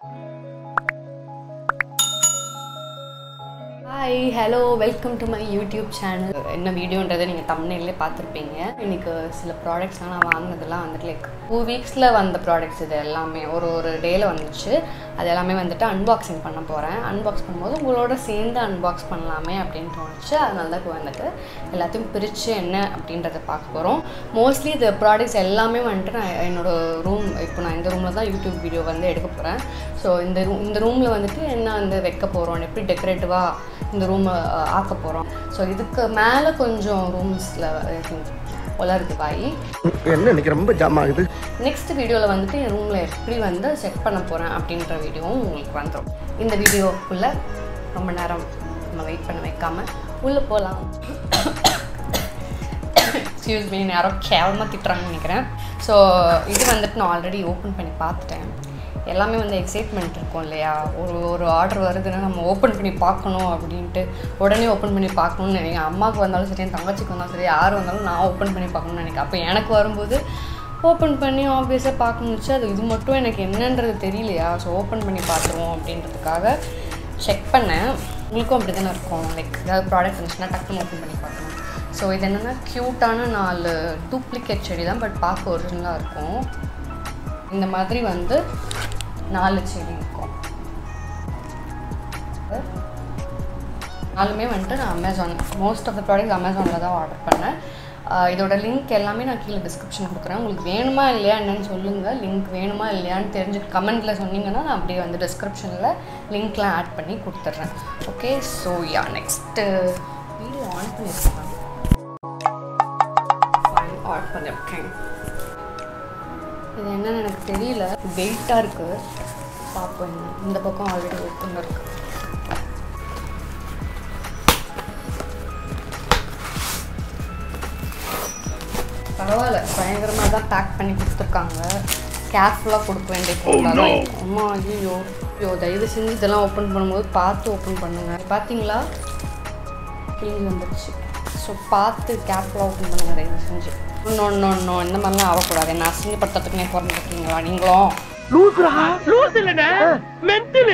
Hi hello welcome to my YouTube channel என்ன வீடியோன்றதை நீங்கள் தமிழ்நிலே பார்த்துருப்பீங்க இன்னைக்கு சில ப்ராடக்ட்ஸ்லாம் நான் வாங்கினதெல்லாம் வந்துட்டு லைக் டூ வீக்ஸில் வந்த ப்ராடக்ட்ஸ் இது எல்லாமே ஒரு ஒரு டேயில் வந்துச்சு அது எல்லாமே வந்துட்டு அன்பாக்சிங் பண்ண போகிறேன் அன்பாக்ஸ் பண்ணும்போது உங்களோட சேர்ந்து அன்பாக்ஸ் பண்ணலாமே அப்படின்னு தோணுச்சு அதனால தான் இப்போ வந்துட்டு எல்லாத்தையும் பிரித்து என்ன அப்படின்றத பார்க்க போகிறோம் மோஸ்ட்லி இந்த ப்ராடக்ட்ஸ் எல்லாமே வந்துட்டு நான் என்னோட ரூம் இப்போ நான் இந்த ரூமில் தான் யூடியூப் வீடியோ வந்து எடுக்க போகிறேன் ஸோ இந்த ரூம் இந்த ரூமில் வந்துட்டு என்ன வந்து வைக்க போகிறோம் எப்படி டெக்கரேட்டிவாக இந்த ரூமை ஆக்க போகிறோம் ஸோ இதுக்கு மேலே கொஞ்சம் ரூம்ஸில் உலருது பாய் என்ன இன்னைக்கு ரொம்ப ஜாம் ஆகுது நெக்ஸ்ட் வீடியோவில் வந்துட்டு என் ரூமில் எப்படி வந்து செட் பண்ண போகிறேன் அப்படின்ற வீடியோவும் உங்களுக்கு வந்துடும் இந்த வீடியோக்குள்ளே ரொம்ப நேரம் நம்ம வெயிட் பண்ண வைக்காம உள்ளே போகலாம் எக்ஸ்கியூஸ் மீ யாரோ கேவலமாக திட்டுறாங்கன்னு நினைக்கிறேன் ஸோ இது வந்துட்டு நான் ஆல்ரெடி ஓப்பன் பண்ணி பார்த்துட்டேன் எல்லாமே வந்து எக்ஸைட்மெண்ட் இருக்கும் இல்லையா ஒரு ஒரு ஆர்டர் வருதுன்னா நம்ம ஓப்பன் பண்ணி பார்க்கணும் அப்படின்ட்டு உடனே ஓப்பன் பண்ணி பார்க்கணும்னு நினைக்கிறேன் அம்மாவுக்கு வந்தாலும் சரி என் தங்கச்சிக்கு வந்தாலும் சரி யார் வந்தாலும் நான் ஓப்பன் பண்ணி பார்க்கணும்னு நினைக்கிறேன் அப்போ எனக்கு வரும்போது ஓப்பன் பண்ணி ஆப்வியஸாக பார்க்கணுச்சு அது இது மட்டும் எனக்கு என்னன்றது தெரியலையா ஸோ ஓப்பன் பண்ணி பார்த்துருவோம் அப்படின்றதுக்காக செக் பண்ணேன் உங்களுக்கும் அப்படி தானே இருக்கும் லைக் ஏதாவது ப்ராடக்ட் இருந்துச்சுன்னா டக்குன்னு ஓப்பன் பண்ணி பார்க்கணும் ஸோ இது என்னென்னா க்யூட்டான நாலு டூப்ளிகேட் செடி தான் பட் பார்க்க ஒரிஜினலாக இருக்கும் இந்த மாதிரி வந்து நாலு செடி இருக்கும் நாலுமே வந்துட்டு நான் Amazon most of the products அமேசானில் தான் ஆர்டர் பண்ணேன் ஆஹ் இதோட லிங்க் எல்லாமே நான் கீழே டிஸ்கிரிப்ஷன் கொடுக்குறேன் உங்களுக்கு வேணுமா இல்லையா என்னன்னு சொல்லுங்கள் லிங்க் வேணுமா இல்லையான்னு தெரிஞ்சு கமெண்ட்டில் சொன்னீங்கன்னா நான் அப்படியே வந்து டிஸ்கிரிப்ஷனில் லிங்க்லாம் ஆட் பண்ணி கொடுத்துட்றேன் okay so yeah next video on பண்ணியிருக்கேன் ஆட் பண்ணியிருக்கேன் இது என்னன்னு எனக்கு தெரியல வெயிட்டாக இருக்குது பார்ப்போம் என்ன. இந்த பக்கம் ஆல்ரெடி ஓப்பன் இருக்கு பரவாயில்ல பயங்கரமாக தான் பேக் பண்ணி கொடுத்துருக்காங்க கேர்ஃபுல்லாக கொடுக்க வேண்டிய பொருளாக தான் இருக்கும். அம்மா ஐயோ ஐயோ தயவு செஞ்சு இதெல்லாம் ஓப்பன் பண்ணும்போது பார்த்து ஓப்பன் பண்ணுங்க பார்த்தீங்களா கிளீன் வந்துடுச்சு ஸோ பார்த்து கேர்ஃபுல்லாக ஓப்பன் பண்ணுங்க தயவு செஞ்சு இன்னொன்று இன்னொன்று இந்த மாதிரிலாம் ஆகக்கூடாது என்ன அசிங்கப்படுத்துறதுக்குனே பிறந்துருக்கீங்களா நீங்களும் லூசுரா லூசு இல்லனே மென்டலு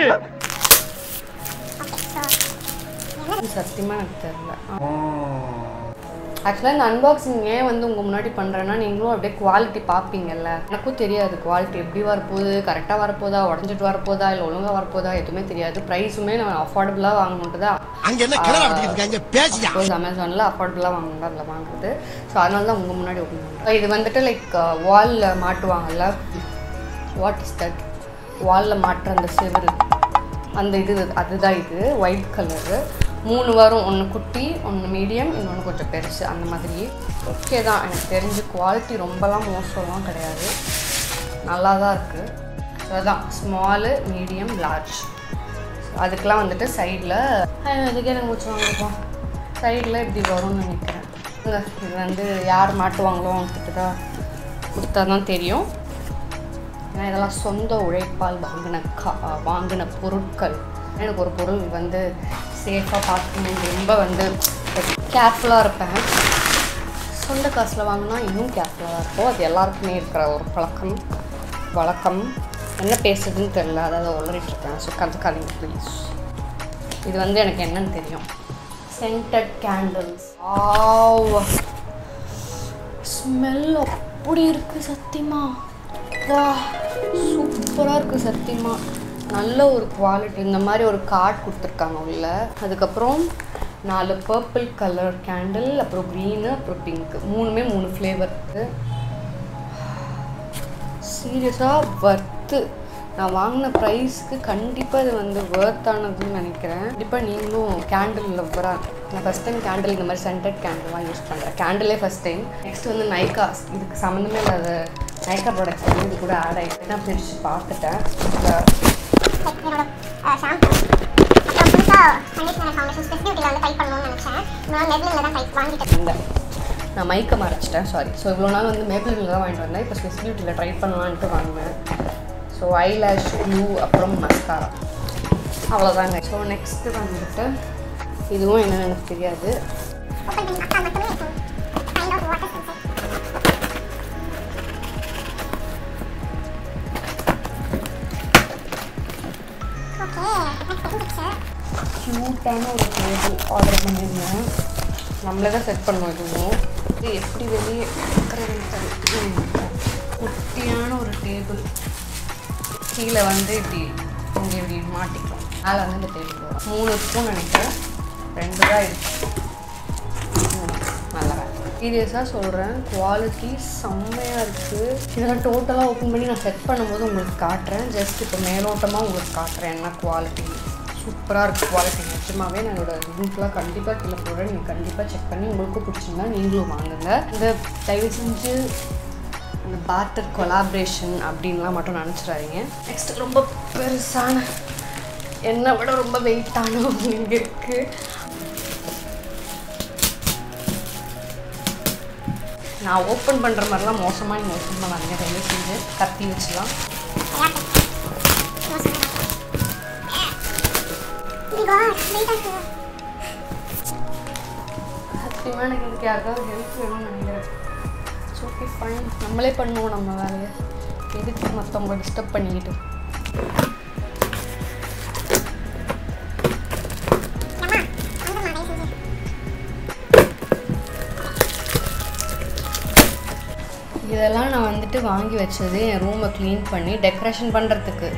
சத்தியமாக எனக்கு தெரியல ஆக்சுவலாக இந்த அன்பாக்சிங் ஏன் வந்து உங்கள் முன்னாடி பண்ணுறேன்னா நீங்களும் அப்படியே குவாலிட்டி பார்ப்பீங்கல்ல எனக்கும் தெரியாது குவாலிட்டி எப்படி வரப்போகுது கரெக்டாக வரப்போதா உடஞ்சிட்டு வரப்போதா இல்லை ஒழுங்காக வரப்போதா எதுவுமே தெரியாது ப்ரைஸுமே நான் அஃபோர்டபுளாக வாங்கணுன்ட்டு தான் அங்க என்ன கிணறு வெட்டிக்கிட்டு இருக்காங்க பேசியா சப்போஸ் அமேசானில் அஃபோர்டபுளாக வாங்கினா அதில் வாங்குறது ஸோ அதனால தான் உங்கள் முன்னாடி ஓப்பன் பண்ணுறேன் இது வந்துட்டு லைக் வாலில் மாட்டுவாங்கல்ல வாட் இஸ் தட் வாலில் மாட்டுற அந்த செவரு அந்த இது அதுதான் இது ஒயிட் கலரு மூணு வரும் ஒன்று குட்டி ஒன்று மீடியம் இன்னொன்று கொஞ்சம் பெருசு அந்த மாதிரி ஓகே தான் எனக்கு தெரிஞ்சு குவாலிட்டி ரொம்பலாம் மோசம்லாம் கிடையாது நல்லா தான் இருக்குது அதுதான் ஸ்மாலு மீடியம் லார்ஜ் அதுக்கெலாம் வந்துட்டு சைடில் அதுக்கே எனக்கு மூச்சு வாங்கிப்போம் சைடில் இப்படி வரும்னு நினைக்கிறேன் இங்க, இது வந்து யார் மாட்டுவாங்களோ அவங்கக்கிட்ட தான் கொடுத்தா தான் தெரியும் ஏன்னா இதெல்லாம் சொந்த உழைப்பால் வாங்கின கா வாங்கின பொருட்கள் எனக்கு ஒரு பொருள் வந்து சேஃபாக பார்த்துக்கணும் ரொம்ப வந்து கேர்ஃபுல்லாக இருப்பேன் சொந்த காசில் வாங்கினா இன்னும் கேர்ஃபுல்லாக இருக்கும் அது எல்லாருக்குமே இருக்கிற ஒரு பழக்கம் வழக்கம் என்ன பேசுதுன்னு தெரியல அதாவது உளறிட்டு இருக்கேன் ஸோ கற்றுக்காதீங்க ப்ளீஸ் இது வந்து எனக்கு என்னன்னு தெரியும் சென்டட் கேண்டில்ஸ் ஸ்மெல் அப்படி இருக்குது சத்தியமா வா சூப்பராக இருக்குது சத்தியமா நல்ல ஒரு குவாலிட்டி இந்த மாதிரி ஒரு கார்ட் கொடுத்துருக்காங்க உள்ள அதுக்கப்புறம் நாலு பர்பிள் கலர் கேண்டில் அப்புறம் க்ரீனு அப்புறம் பிங்க் மூணுமே மூணு ஃப்ளேவர் இருக்குது சீரியஸாக வர்த்து நான் வாங்கின ப்ரைஸ்க்கு கண்டிப்பாக இது வந்து ஒர்த்தானதுன்னு நினைக்கிறேன் கண்டிப்பாக நீங்களும் கேண்டில் லவ்வராக நான் ஃபஸ்ட் டைம் கேண்டில் இந்த மாதிரி சென்டட் கேண்டில்லாம் யூஸ் பண்ணுறேன் கேண்டிலே ஃபஸ்ட் டைம் நெக்ஸ்ட் வந்து நைக்கா இதுக்கு சம்மந்தமே இல்லாத நைக்கா ப்ராடக்ட்ஸ் வந்து இது கூட ஆட் ஆகிட்டு நான் பிரித்து பார்த்துட்டேன் என்னோட ஷாம்பு அப்புறம் புதுசாக கண்டிஷனர் ஃபவுண்டேஷன் ஸ்பெசிஃபிக்கில் வந்து டைப் பண்ணணும்னு நினச்சேன் நான் லெவலில் தான் டைப் வாங்கிட்டேன் இந்த நான் மைக்கை மறைச்சிட்டேன் சாரி ஸோ இவ்வளோ நாள் வந்து மேப்பிளில் தான் வாங்கிட்டு வந்தேன் இப்போ ஸ்விஸ் பியூட்டியில் ட்ரை பண்ணலான்ட்டு வாங்கினேன் ஸோ ஐலாஷ் க்ளூ அப்புறம் மஸ்காரா அவ்வளோதாங்க ஸோ நெக்ஸ்ட்டு வந்துட்டு இதுவும் என்னன்னு எனக்கு தெரியாது ஓப்பன் பண்ணி அக்கா மட்டுமே இருக்கும் கைண்ட் ஆஃப் வாட்டர் சென்சர் க்யூட்டான ஒரு டேபிள் ஆர்டர் பண்ணியிருந்தேன் நம்மளே தான் செட் பண்ணோம் இதுவும் இது எப்படி வெளியே இருக்கிறதுன்னு தெரியல. ம். குட்டியான ஒரு டேபிள் கீழே வந்து இப்படி இங்கே இப்படி மாட்டிக்கலாம் மேலே வந்து இந்த டேபிள் வரும் மூணு ஸ்பூன் நினைக்கிறேன் ரெண்டு தான் இருக்கு ம், நல்லா சீரியஸாக சொல்கிறேன் குவாலிட்டி செம்மையாக இருக்குது இதெல்லாம் டோட்டலாக ஓப்பன் பண்ணி நான் செட் பண்ணும்போது உங்களுக்கு காட்டுறேன் ஜஸ்ட் இப்போ மேலோட்டமாக உங்களுக்கு காட்டுறேன் என்ன குவாலிட்டி சூப்பராக இருக்குது குவாலிட்டி நிஜமாவே நான் என்னோட லிங்க்லாம் கண்டிப்பாக கீழே போடுறேன் நீங்கள் கண்டிப்பாக செக் பண்ணி உங்களுக்கும் பிடிச்சிருந்தா நீங்களும் வாங்குங்க இந்த தயவு செஞ்சு இந்த பாட்டர் கொலாபரேஷன் அப்படின்லாம் மட்டும் நினச்சிடாதீங்க நெக்ஸ்ட் ரொம்ப பெருசான என்னை விட ரொம்ப வெயிட்டான ஒன்று இங்கே இருக்குது நான் ஓப்பன் பண்ணுற மாதிரிலாம் மோசமாக நீங்கள் ஓப்பன் பண்ணாதீங்க தயவு செஞ்சு கத்தி வச்சுலாம் சத்தியமாக எனக்கு இதுக்கு யாருக்காவது ஹெல்ப் வேணும்னு நினைக்கிறேன் ஓகே ஃபைன் நம்மளே பண்ணுவோம் நம்ம வேலையை எதுக்கு மற்றவங்கள டிஸ்டர்ப் பண்ணிக்கிட்டு இதெல்லாம் நான் வந்துட்டு வாங்கி வச்சது என் ரூமை க்ளீன் பண்ணி டெக்கரேஷன் பண்ணுறதுக்கு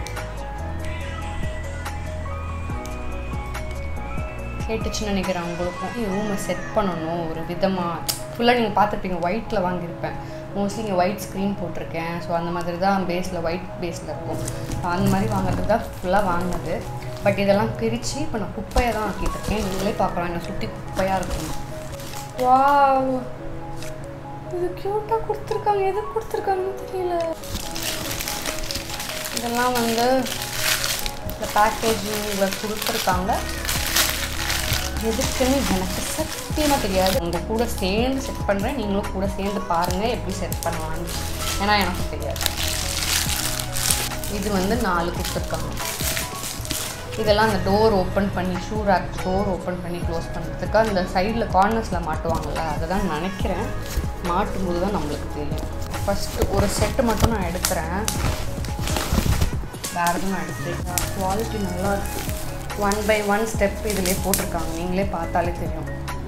கேட்டுச்சுன்னு நினைக்கிறேன் உங்களுக்கும் என் ரூமை செட் பண்ணணும் ஒரு விதமாக ஃபுல்லாக நீங்கள் பார்த்துருப்பீங்க ஒயிட்டில் வாங்கியிருப்பேன் மோஸ்ட்லி இங்கே ஒயிட் ஸ்க்ரீன் போட்டிருக்கேன் ஸோ அந்த மாதிரி தான் பேஸில் ஒயிட் பேஸில் இருக்கும் So, அந்த மாதிரி வாங்குறதுக்கு தான் ஃபுல்லாக வாங்கினது பட் இதெல்லாம் பிரித்து இப்போ நான் குப்பையை தான் ஆக்கிட்டு இருக்கேன் நீங்களே பார்க்கலாம் என்னை சுற்றி குப்பையாக இருக்கும் வாவ் இது க்யூட்டாக கொடுத்துருக்காங்க எது கொடுத்துருக்காங்கன்னு தெரியல இதெல்லாம் வந்து இந்த பேக்கேஜிங்கில் கொடுத்துருக்காங்க எதுக்குன்னு எனக்கு சத்தியமாக தெரியாது உங்கள் கூட சேர்ந்து செட் பண்ணுறேன் நீங்களும் கூட சேர்ந்து பாருங்கள் எப்படி செட் பண்ணலான்னு ஏன்னா எனக்கு தெரியாது இது வந்து நாலு கொடுத்துருக்காங்க இதெல்லாம் அந்த டோர் ஓப்பன் பண்ணி ஷூ ரேக் டோர் ஓப்பன் பண்ணி க்ளோஸ் பண்ணுறதுக்கு அந்த சைடில் கார்னர்ஸில் மாட்டுவாங்கள்ல அதை தான் நினைக்கிறேன் மாட்டும்போது தான் நம்மளுக்கு தெரியும் ஃபஸ்ட்டு ஒரு செட்டு மட்டும் நான் எடுக்கிறேன் வேறு எதுவும் நான் எடுத்துருக்கேன் குவாலிட்டி நல்லா இருக்கு ஒன் பை ஒன் ஸ்டெப் இதிலே போட்டிருக்காங்க நீங்களே பார்த்தாலே தெரியும்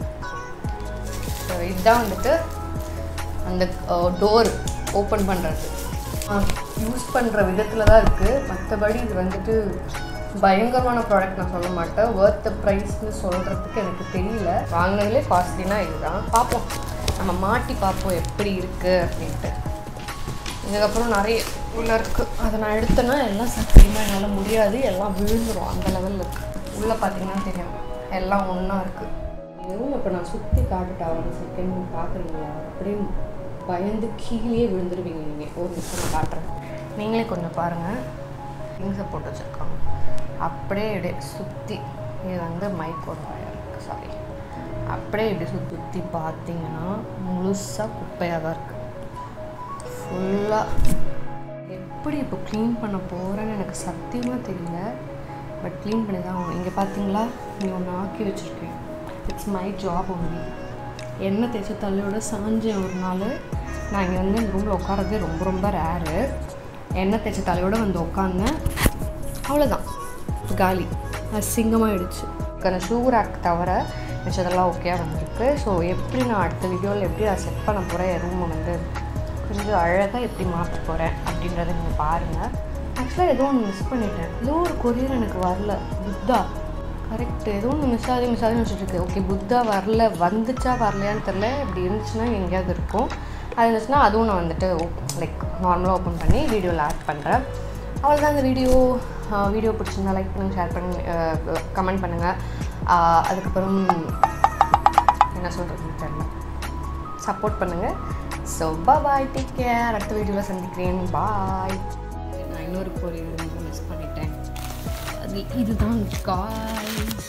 ஸோ இதுதான் வந்துட்டு அந்த டோர் ஓப்பன் பண்ணுறது யூஸ் பண்ணுற விதத்தில் தான் இருக்குது மற்றபடி இது வந்துட்டு பயங்கரமான ப்ராடக்ட் நான் சொல்ல மாட்டேன் ஒர்த் ப்ரைஸ்னு சொல்கிறதுக்கு எனக்கு தெரியல வாங்கினதுலே காஸ்ட்லினா இதுதான் பார்ப்போம் நம்ம மாட்டி பார்ப்போம் எப்படி இருக்குது அப்படின்ட்டு இதுக்கப்புறம் நிறைய உள்ள இருக்குது அதை நான் எடுத்தேன்னா எல்லாம் சத்தியமாக என்னால் முடியாது எல்லாம் விழுந்துரும் அந்த லெவலில் இருக்குது உள்ளே பார்த்தீங்கன்னா தெரியும் எல்லாம் ஒன்றா இருக்குது எதுவும் இப்போ நான் சுற்றி காட்டுட்டா ஒரு செகண்ட் பார்க்குறீங்களா அப்படியே பயந்து கீழே விழுந்துருவீங்க நீங்கள் ஒரு நிமிஷம் நான் காட்டுறேன் நீங்களே கொஞ்சம் பாருங்கள் திங்ஸை போட்டு வச்சுருக்காங்க அப்படியே இப்படியே சுற்றி இது வந்து மைக்கோட வயர் இருக்குது சாரி அப்படியே இப்படி சுற்றி சுற்றி பார்த்தீங்கன்னா முழுசாக குப்பையாக தான் இருக்குது ஃபுல்லாக எப்படி இப்போ க்ளீன் பண்ண போகிறேன்னு எனக்கு சத்தியமாக தெரியல பட் க்ளீன் பண்ணி தான் ஆகணும் இங்கே பார்த்தீங்களா நீ ஒன்று ஆக்கி வச்சுருக்கேன் இட்ஸ் மை ஜாப் ஒன்லி எண்ணெய் தேய்ச்சி தலையோட சாஞ்சேன் ஒரு நாள் நான் இங்கே வந்து இந்த ரூமில் உட்காரதே ரொம்ப ரொம்ப ரேரு எண்ணெய் தேய்ச்ச தலையோட வந்து உட்காந்தேன் அவ்வளோதான் காலி அசிங்கமாகிடுச்சு அந்த ஷூ ரேக் தவிர மிச்சதெல்லாம் ஓகேயாக வந்திருக்கு ஸோ எப்படி நான் அடுத்த வீடியோவில் எப்படி நான் செட் பண்ண போகிறேன் என் ரூமை வந்து கொஞ்சம் அழகாக எப்படி மாற்ற போகிறேன் அப்படின்றத நீங்கள் பாருங்கள் ஆக்சுவலாக ஏதோ ஒன்று மிஸ் பண்ணிட்டேன் ஏதோ ஒரு கொரியர் எனக்கு வரல புத்தா கரெக்ட் ஏதோ ஒன்று மிஸ் ஆகி மிஸ் ஆகி வச்சுட்டு ஓகே புத்தா வரல வந்துச்சா வரலையான்னு தெரில இப்படி இருந்துச்சுன்னா எங்கேயாவது இருக்கும் அது இருந்துச்சுன்னா அதுவும் நான் வந்துட்டு லைக் நார்மலாக ஓப்பன் பண்ணி வீடியோவில் ஆட் பண்ணுறேன் அவ்வளோதான் இந்த வீடியோ வீடியோ பிடிச்சிருந்தா லைக் பண்ணுங்கள் ஷேர் பண்ணுங்கள் கமெண்ட் பண்ணுங்கள் அதுக்கப்புறம் என்ன சொல்கிறதுன்னு தெரியல சப்போர்ட் பண்ணுங்கள் ஸோ பாய் டேக் கேர் அடுத்த வீடியோவில் சந்திக்கிறேன் பாய் நான் இன்னொரு பொரியல் வந்து மிஸ் பண்ணிட்டேன் அது இதுதான் காய்ஸ்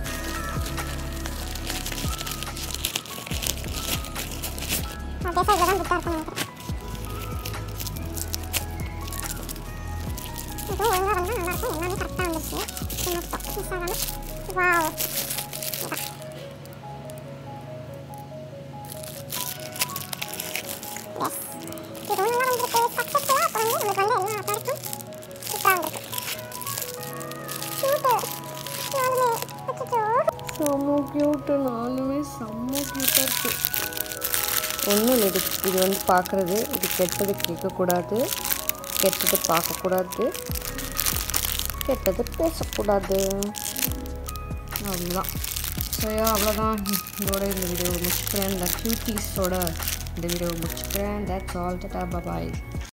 நான் பேச இதில் தான் புத்தா இருக்கும் இதுவும் ஒழுங்காக வந்தால் நல்லாயிருக்கும் எல்லாமே கரெக்டாக வந்துச்சு மிஸ் ஆகாமல் வாவ் எஸ் இது ஒழுங்காக வந்திருக்கு சக்ஸஸ்ஃபுல்லாக அப்போ வந்து நமக்கு வந்து எல்லா ப்ராடக்ட்டும் சூப்பராக வந்திருக்கு க்யூட்டு செம்ம க்யூட்டு நானுமே செம்ம க்யூட்டாக இருக்கு ஒன்றும் இல்லை இது இது வந்து பார்க்குறது இது கெட்டது கேட்கக்கூடாது கெட்டது பார்க்கக்கூடாது கெட்டது பேசக்கூடாது அவ்வளோதான் ஸோ அவ்வளோதான் இதோட இந்த வீடியோ முடிச்சுக்கிறேன் இந்த க்யூட்டீஸோட இந்த வீடியோ முடிச்சுக்கிறேன் தட்ஸ் ஆல் டாடா பாய்